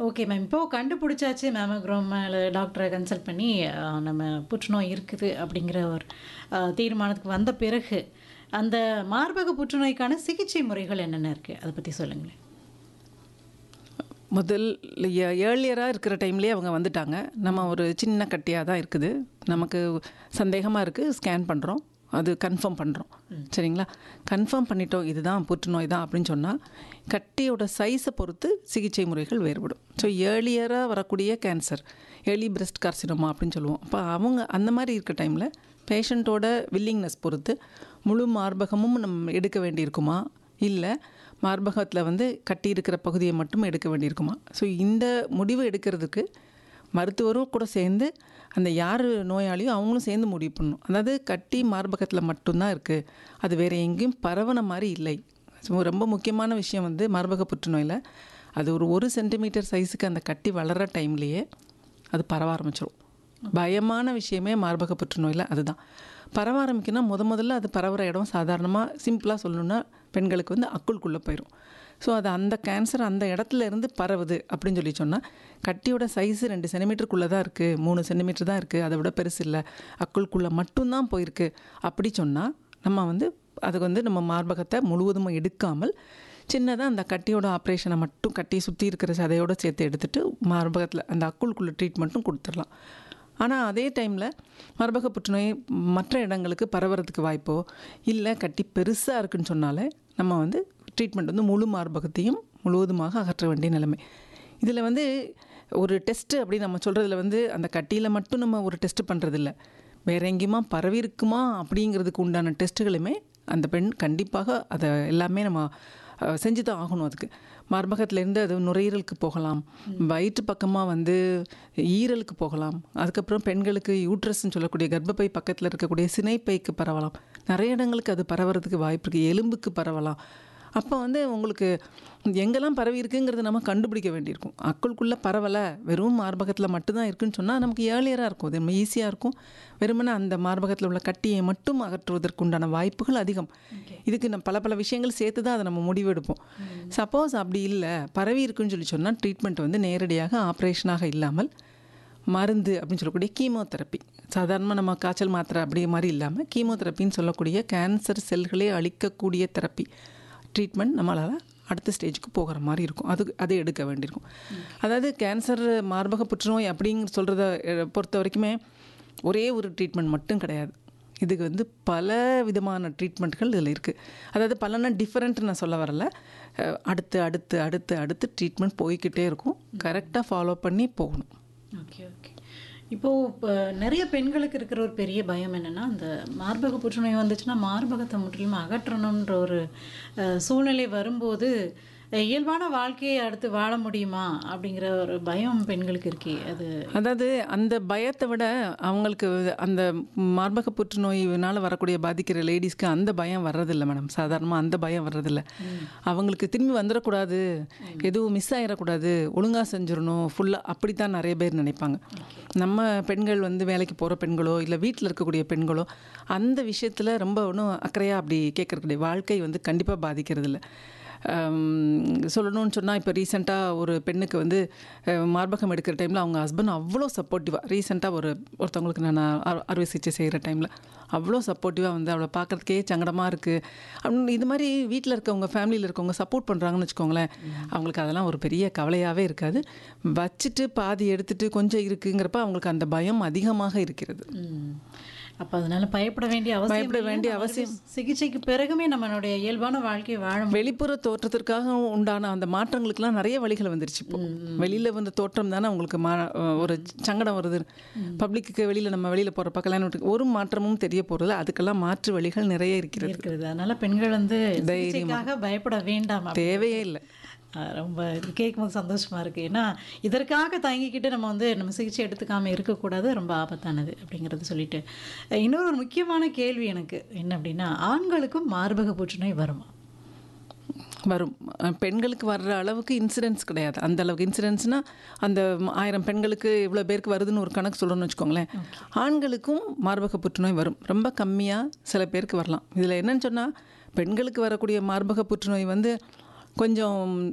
Okay ma'am. இப்போ கண்டுபிடிச்சாச்சு மேமோகிராம்ல டாக்டர consult பண்ணி அ நம்ம புற்றுநோய் இருக்குது அப்படிங்கிற ஒரு அ தீர்மானத்துக்கு வந்த பிறகு, அந்த மார்பக புற்றுநோய்க்கான சிகிச்சை முறைகள் என்னென்ன இருக்கு? அத பத்தி சொல்லுங்களேன். முதல் ஏ ஏர்லியரா இருக்கிற டைம்லேயே அவங்க வந்துட்டாங்க. நம்ம ஒரு சின்ன கட்டியா தான் இருக்குது. நமக்கு சந்தேகமா இருக்கு. ஸ்கேன் பண்ணுறோம். அது கன்ஃபார்ம் பண்ணுறோம். சரிங்களா? கன்ஃபார்ம் பண்ணிட்டோம் இதுதான் புற்றுநோய் தான் அப்படின்னு சொன்னா, கட்டியோட சைஸை பொறுத்து சிகிச்சை முறைகள் வேறுபடும். ஸோ ஏர்லியரா வரக்கூடிய கேன்சர், ஏர்லி பிரஸ்ட் கார்சினோமா அப்படின்னு சொல்லுவோம். அப்ப அவங்க அந்த மாரி இருக்க டைம்ல, பேஷண்ட்டோட வில்லிங்னஸ் பொறுத்து முழு மார்பகமும் நம்ம எடுக்க வேண்டியிருக்குமா? இல்ல மார்பகத்தில வந்து கட்டி இருக்கிற பகுதியை மட்டும் எடுக்க வேண்டியிருக்குமா? ஸோ இந்த முடிவு எடுக்கிறதுக்கு மருத்துவரும் கூட சேர்ந்து, அந்த யார் நோயாளியோ அவங்களும் சேர்ந்து முடிவு பண்ணணும். அதாவது கட்டி மார்பகத்தில மட்டும் தான் இருக்கு. அது வேற எங்கேயும் பரவுன மாரி இல்லை. ஸோ ரொம்ப முக்கியமான விஷயம் வந்து மார்பக புற்றுநோயில, அது ஒரு 1 சென்டிமீட்டர் சைஸுக்கு அந்த கட்டி வளர்ற டைம்லேயே அது பரவ ஆரம்பிச்சுரும். பயமான விஷயமே மார்பக புற்றுநோயில அதுதான். பரவ ஆரம்பிக்குன்னா முத முதல்ல அது பரவுற இடம் சாதாரணமா சிம்பிளா சொல்லணும்னா, பெண்களுக்கு வந்து அக்குள்குள்ள போயிரும். ஸோ அது அந்த கேன்சர் அந்த இடத்துல இருந்து பரவுது அப்படின்னு சொல்லி சொன்னா, கட்டியோட சைஸ் 2 சென்டிமீட்டருக்குள்ள தான் இருக்கு. 3 சென்டிமீட்டர் தான் இருக்கு. அதை விட பெருசு இல்ல. அக்குள்குள்ள மட்டும் தான் போயிருக்கு. அப்படி சொன்னா, நம்ம வந்து அதுக்கு வந்து நம்ம மார்பகத்த முழுவதுமா எடுக்காமல், சின்னதா அந்த கட்டியோட ஆப்ரேஷன மட்டும் கட்டிய சுத்தி இருக்கிற சதையோட சேர்த்து எடுத்துட்டு, மார்பகத்தில அந்த அக்குள்குள்ள ட்ரீட்மெண்ட்டும் குடுத்துறலாம். ஆனா அதே டைம்ல மார்பக புற்றுநோய் மற்ற இடங்களுக்கு பரவறதுக்கு வாய்ப்போ, இல்ல கட்டி பெருசா இருக்குன்னு சொன்னாலே, நம்ம வந்து ட்ரீட்மெண்ட் வந்து முழு மார்பகத்தையும் முழுவதுமாக அகற்ற வேண்டிய நிலைமை. இதில வந்து ஒரு டெஸ்ட் அப்படின்னு நம்ம சொல்றதில வந்து, அந்த கட்டியில மட்டும் நம்ம ஒரு டெஸ்ட் பண்றதில்ல. வேற எங்கேயுமா பரவியிருக்குமா அப்படிங்கிறதுக்கு உண்டான டெஸ்ட்டுகளுமே அந்த பெண் கண்டிப்பாக அத எல்லாமே நம்ம அ செஞ்சு தான் ஆகணும் அதுக்கு. மார்பகத்திலேருந்து அது நுரையீரலுக்கு போகலாம். வயிற்று பக்கமா வந்து ஈரலுக்கு போகலாம். அதுக்கப்புறம் பெண்களுக்கு யூட்ரஸ்ன்னு சொல்லக்கூடிய கர்ப்பப்பை பக்கத்தில இருக்கக்கூடிய சினைப்பைக்கு பரவலாம். நெறைய இடங்களுக்கு அது பரவறதுக்கு வாய்ப்பு இருக்கு. எலும்புக்கு பரவலாம். அப்ப வந்து உங்களுக்கு எங்கெல்லாம் பரவி இருக்குங்கிறத நம்ம கண்டுபிடிக்க வேண்டியிருக்கும். அக்குள்குள்ள பரவல, வெறும் மார்பகத்தில மட்டும் தான் இருக்குன்னு சொன்னா, நமக்கு ஏர்லியரா இருக்கும். அது நம்ம ஈஸியா இருக்கும். வெறுமனே அந்த மார்பகத்தில உள்ள கட்டியை மட்டும் அகற்றுவதற்கு உண்டான வாய்ப்புகள் அதிகம். இதுக்கு நம்ம பல பல விஷயங்கள் சேர்த்து தான் அத நம்ம முடிவெடுப்போம். சப்போஸ் அப்படி இல்ல, பரவி இருக்குன்னு சொல்லி சொன்னா, ட்ரீட்மெண்ட் வந்து நேரடியாக ஆப்ரேஷனாக இல்லாமல், மருந்து அப்படின்னு சொல்லக்கூடிய கீமோதெரப்பி. சாதாரணமா நம்ம காய்ச்சல் மாத்திரை அப்படி மாரி இல்லாம, கீமோதெரப்பின்னு சொல்லக்கூடிய கேன்சர் செல்களே அழிக்கக்கூடிய தெரப்பி. ட்ரீட்மெண்ட் நம்மளால அடுத்த ஸ்டேஜ்க்கு போகிற மாரி இருக்கும். அது அதை எடுக்க வேண்டியிருக்கும். அதாவது கேன்சர் மார்பக புற்றுநோய் அப்படின்னு சொல்றத எ பொறுத்த வரைக்குமே, ஒரே ஒரு ட்ரீட்மெண்ட் மட்டும் கிடையாது. இதுக்கு வந்து பல விதமான ட்ரீட்மெண்ட்கள் இதில இருக்கு. அதாவது பலனா டிஃபரெண்ட்ன்னு நான் சொல்ல வரல. அ அடுத்து, அடுத்து, அடுத்து, அடுத்து ட்ரீட்மெண்ட் போய்க்கிட்டே இருக்கும். கரெக்ட்டா ஃபாலோ பண்ணி போகணும். Okay, okay. இப்போ இப்ப நெறைய பெண்களுக்கு இருக்கிற ஒரு பெரிய பயம் என்னன்னா, அந்த மார்பக புற்றுநோய் வந்துச்சுன்னா, மார்பகத்த முற்றிலும் அகற்றணும்ன்ற ஒரு அ சூழ்நிலை வரும்போது, இயல்பான வாழ்க்கையை அடுத்து வாழ முடியுமா? அப்படிங்கிற ஒரு பயம் பெண்களுக்கு இருக்கே. அது அதாவது அந்த பயத்த விட, அவங்களுக்கு அந்த மார்பக புற்றுநோயினால வரக்கூடிய பாதிக்கிற லேடீஸ்க்கு அந்த பயம் வர்றதில்ல மேடம். சாதாரணமா அந்த பயம் வர்றதில்ல. அவங்களுக்கு திரும்பி வந்துறக்கூடாது, எதுவும் மிஸ் ஆயிறக்கூடாது, ஒழுங்கா செஞ்சிரணும், ஃபுல்லா அப்படித்தான் நெறைய பேர் நினைப்பாங்க. நம்ம பெண்கள் வந்து வேலைக்கு போற பெண்களோ, இல்ல வீட்ல இருக்கக்கூடிய பெண்களோ, அந்த விஷயத்தில ரொம்ப ஒண்ணும் அக்கறையா அப்படி கேட்கறது கிடையாது. வாழ்க்கை வந்து கண்டிப்பா பாதிக்கிறதில்ல. அம் சொல்லணும்னு சொன்னா, இப்ப ரீசென்ட்டா ஒரு பெண்ணுக்கு வந்து அ மார்பகம் எடுக்கிற டைம்ல அவங்க ஹஸ்பண்ட் அவ்வளோ சப்போர்ட்டிவா ரீசென்ட்டா ஒரு ஒருத்தவங்களுக்கு நான் அ அறுவை சிகிச்சை செய்ற டைம்ல, அவ்வளோ சப்போர்ட்டிவா வந்து அவள பார்க்கறதுக்கே சங்கடமா இருக்கு. அப்படின்னு இது மாரி வீட்ல இருக்கவங்க, ஃபேமிலில இருக்கவங்க சப்போர்ட் பண்றாங்கன்னு வச்சுக்கோங்களேன், அவங்களுக்கு அதெல்லாம் ஒரு பெரிய கவலையாவே இருக்காது. வச்சுட்டு பாதி எடுத்துட்டு கொஞ்சம் இருக்குங்கிறப்ப அவங்களுக்கு அந்த பயம் அதிகமாக இருக்கிறது. ம். அப்ப அதனால பயப்பட வேண்டிய அவசியம் பயப்பட இல்ல. வேண்டிய நம்ம அவசியம் சிகிச்சைக்கு பிறகுமே நம்மளுடைய இயல்பான வாழ்க்கையை வாழ முடியும். வெளிப்புற தோற்றத்திற்காக உண்டான அந்த மாற்றங்களுக்கெல்லாம் நெறைய வழிகள் வந்துருச்சு இப்போ. வெளியில வந்த தோற்றம் தானே உங்களுக்கு மா ஒரு சங்கடம் வருது. பப்ளிக்குக்கு வெளியில நம்ம வெளியில போறப்ப கல்யாண வீட்டுக்கு ஒரு மாற்றமும் தெரிய போறதில்ல. அதுக்கெல்லாம் மாற்று வழிகள் நிறைய இருக்கிறது. இருக்கிறது. அதனால பெண்கள் வந்து தைரியமா. சிகிச்சைக்காக பயப்பட வேண்டாம். அப்படி தேவையே இல்ல. அ ரொம்ப இது கேட்கும்போது சந்தோஷமா இருக்கு. ஏன்னா, இதற்காக தயங்கிக்கிட்டு நம்ம வந்து நம்ம சிகிச்சை எடுத்துக்காம இருக்கக்கூடாது. ரொம்ப ஆபத்தானது அப்படிங்கிறத சொல்லிட்டு, இன்னொரு ஒரு முக்கியமான கேள்வி எனக்கு என்ன அப்படின்னா, ஆண்களுக்கும் மார்பக புற்றுநோய் வருமா? வரும். அ பெண்களுக்கு வர்ற அளவுக்கு இன்சிடென்ஸ் கிடையாது. அந்த அளவுக்கு இன்சிடென்ஸ்னா, அந்த 1000 பெண்களுக்கு இவ்வளோ பேருக்கு வருதுன்னு ஒரு கணக்கு சொல்றோம்னு வச்சுக்கோங்களேன். ஆண்களுக்கும் மார்பக புற்றுநோய் வரும். ரொம்ப கம்மியா சில பேருக்கு வரலாம். இதில என்னன்னு சொன்னா, பெண்களுக்கு வரக்கூடிய மார்பக புற்றுநோய் வந்து கொஞ்சம்